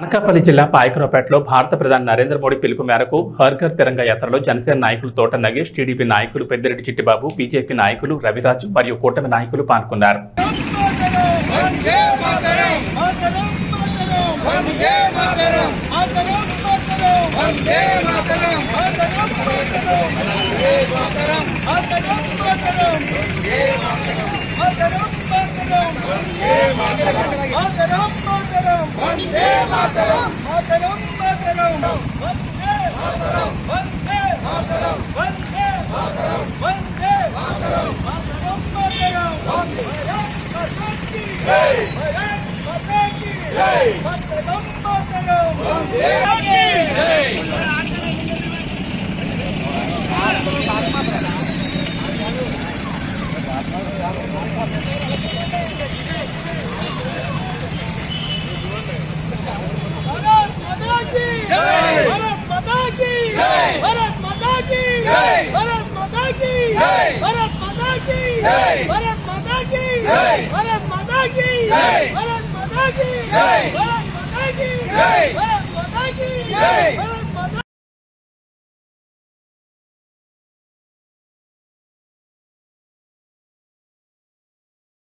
అనకాపల్లి జిల్లా పాయకరావుపేటలో భారత ప్రధాని నరేంద్ర మోడీ పిలుపు మేరకు హర్ ఘర్ తిరంగా యాత్రలో జనసేన నాయకులు తోట నగేష్ టీడీపీ నాయకులు పెద్దిరెడ్డి చిట్టిబాబు బీజేపీ నాయకులు రవిరాజు మరియు కూటమి నాయకులు పాల్గొన్నారు వందే మాతరం మాతరం మాతరం వందే మాతరం మాతరం మాతరం వందే మాతరం మాతరం మాతరం వందే మాతరం మాతరం మాతరం వందే మాతరం మాతరం మాతరం వందే మాతరం మాతరం మాతరం వందే మాతరం మాతరం మాతరం వందే మాతరం వందే మాతరం వందే మాతరం వందే మాతరం మాతరం మాతరం వందే జై భారత్ మాతా కీ జై మాతరం మాతరం వందే జై भारत माता की जय भारत माता की जय भारत माता की जय भारत माता की जय भारत माता की जय भारत माता की जय भारत माता की जय भारत माता की जय भारत माता की जय भारत माता की जय भारत